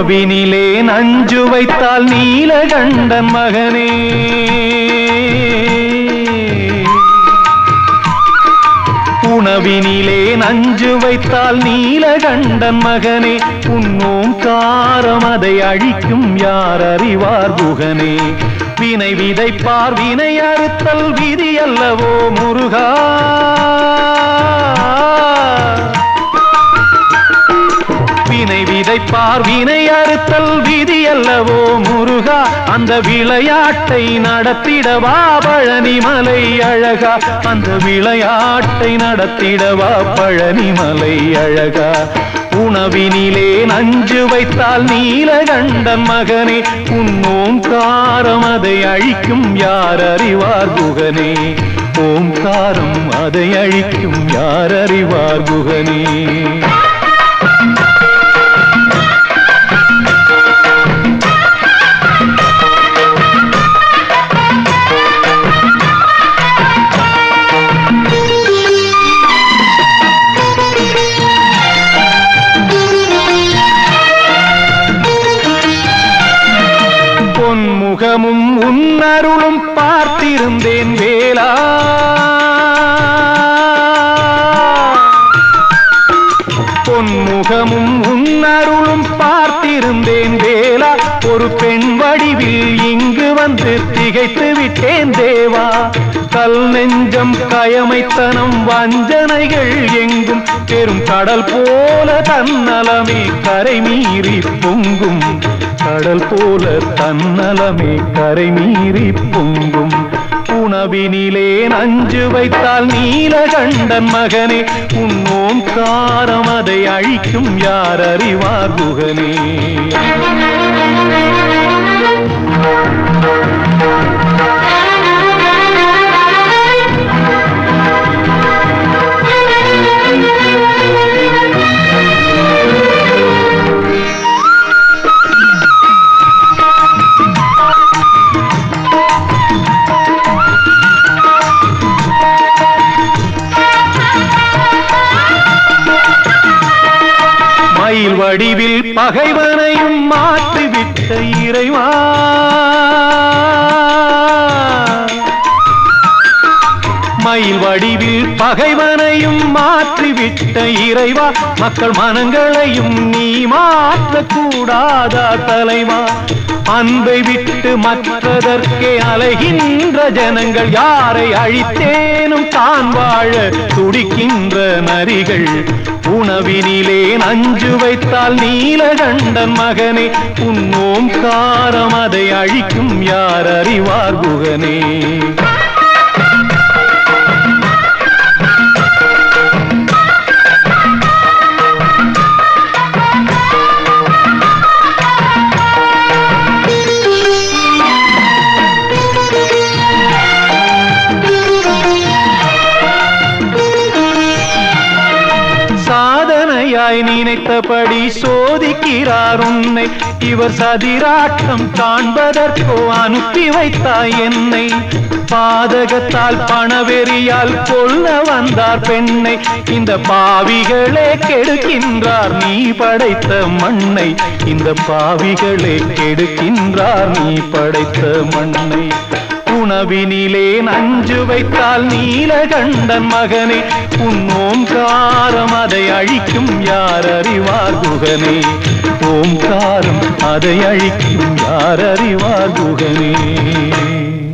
உணவினிலே நஞ்சு வைத்தால் நீலகண்டன் மகனே உணவினிலே நஞ்சு வைத்தால் நீலகண்டன் மகனே உன்னோம் காரம் அதை அழிக்கும் யார் அறிவார் குகனே வினை விதைப்பார் வினை அறுத்தல் விதி அல்லவோ முருகா வினை விதைப்பார் வினை அறுத்தல் விதி அல்லவோ முருகா அந்த விளையாட்டை நடத்திடவா பழனிமலை அழகா அந்த விளையாட்டை நடத்திடவா பழனிமலை அழகா உணவினிலே நஞ்சு வைத்தால் நீலகண்டன் மகனே உன்னோம் காரம் அதை அழிக்கும் யார் அறிவார் குகனே ஓம்காரம் அதை அழிக்கும் யார் அறிவார் குகனே பொன்முகமும் உன்னருளும் பார்த்திருந்தேன் வேலா பொன்முகமும் உன்னருளும் பார்த்திருந்தேன் வேலா ஒரு பெண் வடிவில் இங்கு வந்து திகைத்து விட்டேன் தேவா கல் நெஞ்சம் கயமைத்தனம் வஞ்சனைகள் எங்கும் பெரும் கடல் போல தன்னலமே கரை மீறி பொங்கும் கடல் போல தன்னலமே கரை மீறி பொங்கும் உணவினிலே நஞ்சு வைத்தால் நீலகண்டன் மகனே உன்னோம் காரம் அதை அழிக்கும் யார் அறிவார் குகனே மயில் வடிவில் பகைவனையும் மாற்றிவிட்ட இறைவா மயில் வடிவில் பகைவனையும் மாற்றிவிட்ட இறைவா மக்கள் மனங்களையும் நீ மாற்றக்கூடாதா தலைவா அன்பை விட்டு மற்றதற்கே அலைகின்ற ஜனங்கள் யாரை அழித்தேனும் தான் வாழ துடிக்கின்ற நரிகள் உணவினிலே நஞ்சு வைத்தால் நீலகண்டன் மகனே உன்னோம் காரம் அதை அழிக்கும் யார் அறிவார் குகனே சாதனையாய் நினைத்தபடி சோதிக்கிறார் உன்னை இவர் சதிராட்டம் காண்பதற்கோ அனுப்பி வைத்தாய் என்னை பாதகத்தால் பணவெறியால் கொல்ல வந்தார் பெண்ணை இந்த பாவிகளே கெடுக்கின்றார் நீ படைத்த மண்ணை இந்த பாவிகளே கெடுக்கின்றார் நீ படைத்த மண்ணை உணவினிலே நஞ்சு வைத்தால் நீலகண்டன் மகனே உன் ஓம்காரம் அதை அழிக்கும் யார் அறிவார் குகனே ஓம்காரம் அதை அழிக்கும் யார் அறிவார் குகனே